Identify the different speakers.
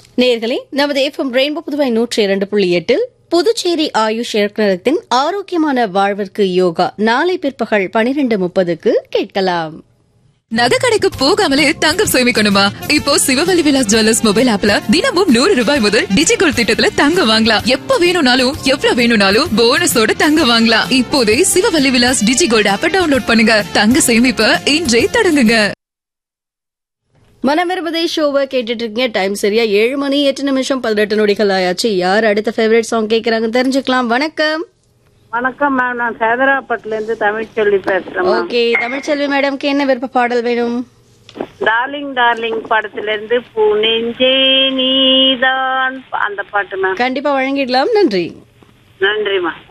Speaker 1: நேர்களே நமது FM rainbow Puduvai நூற்றி இரண்டு புள்ளி எட்டில் புதுச்சேரி ஆயுஷ் இயக்குநரகத்தின் ஆரோக்கியமான வாழ்விற்கு யோகா நாளை பிற்பகல் பனிரெண்டு முப்பதுக்கு கேட்கலாம்
Speaker 2: நகை கடைக்கு போகாமலே தங்கம் சேமிக்கணுமா இப்போ சிவவலி விலாஸ் ஜுவல்லர்ஸ் மொபைல் ஆப்ல தினமும் நூறு ரூபாய் முதல் டிஜிகோல்ட் திட்டத்துல தங்கம் வாங்கலாம் எப்ப வேணும்னாலும் எவ்வளவு வேணும்னாலும் போனஸோட தங்கம் வாங்கலாம் இப்போதே சிவவல்லி விலாஸ் டிஜிகோல்ட் ஆப்ப டவுன்லோட் பண்ணுங்க தங்க சேமிப்ப இன்றே தொடங்குங்க
Speaker 1: மனமிருபதே ஷோவை கேட்டுட்டு இருக்கீங்க டைம் சரியா ஏழு மணி எட்டு நிமிஷம் பதினெட்டு நொடிகள் ஆயாச்சு யார் அடுத்த ஃபேவரட் சாங் கேட்கறாங்கன்னு தெரிஞ்சுக்கலாம் வணக்கம்
Speaker 3: வணக்கம் மேம் நான் சேதராப்பட்டுல இருந்து தமிழ்ச்செல்வி பேசுறேன் மேம்
Speaker 1: ஓகே தமிழ்ச்செல்வி மேடம்க்கு என்ன விருப்ப பாடல் வேணும்
Speaker 3: டார்லிங் டார்லிங் படத்துல இருந்து புனெஞ்சே நீதான் அந்த பாட்டு மேம்
Speaker 1: கண்டிப்பா வழங்கிடலாம் நன்றி
Speaker 3: நன்றி மேம்